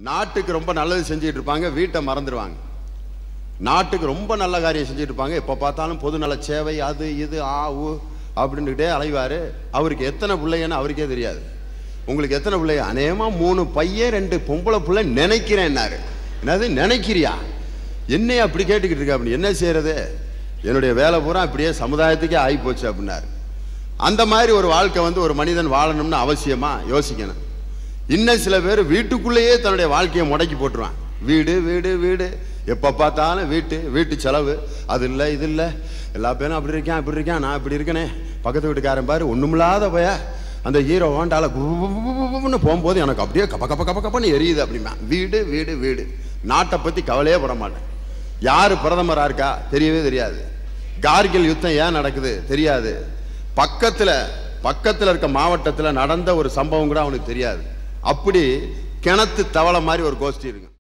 நாட்டுக்கு ரொம்ப நல்லது செஞ்சுட்டு இருப்பாங்க வீட்டை மறந்துடுவாங்க நாட்டுக்கு ரொம்ப நல்ல காரியம் செஞ்சுட்டு இருப்பாங்க எப்போ பார்த்தாலும் பொது நல சேவை அது இது ஆ ஊ அப்படின்னுக்கிட்டே அலைவார் அவருக்கு எத்தனை பிள்ளைங்கன்னு அவருக்கே தெரியாது உங்களுக்கு எத்தனை பிள்ளைங்க அநேகமாக மூணு பையன் ரெண்டு பொம்பளை பிள்ளை நினைக்கிறேன்னாரு என்னது நினைக்கிறியா என்னைய அப்படி கேட்டுக்கிட்டு இருக்க அப்படி என்ன செய்யறது என்னுடைய வேலை பூரா அப்படியே சமுதாயத்துக்கே ஆகி போச்சு அப்படின்னாரு அந்த மாதிரி ஒரு வாழ்க்கை வந்து ஒரு மனிதன் வாழணும்னு அவசியமா யோசிக்கணும் இன்னும் சில பேர் வீட்டுக்குள்ளேயே தன்னுடைய வாழ்க்கையை முடக்கி போட்டுருவான் வீடு வீடு வீடு எப்போ பார்த்தாலும் வீட்டு வீட்டு செலவு அது இல்லை இது இல்லை எல்லா பேரும் அப்படி இருக்கேன் இப்படி இருக்கேன் நான் இப்படி இருக்கனே பக்கத்து வீட்டுக்காரன் பாரு ஒண்ணுமில்லாத பய அந்த ஹீரோ ஹோண்டால குன்னு போகும்போது எனக்கு அப்படியே கப்ப கப்ப கப்ப கப்பன்னு எரியுது அப்படிமா வீடு வீடு வீடு நாட்டை பற்றி கவலையே பட மாட்டேன் யார் பிரதமராக இருக்கா தெரியவே தெரியாது கார்கில் யுத்தம் ஏன் நடக்குது தெரியாது பக்கத்தில் பக்கத்தில் இருக்க மாவட்டத்தில் நடந்த ஒரு சம்பவம் கூட அவனுக்கு தெரியாது அப்படி கிணத்து தவளை மாதிரி ஒரு கோஷ்டி இருக்கு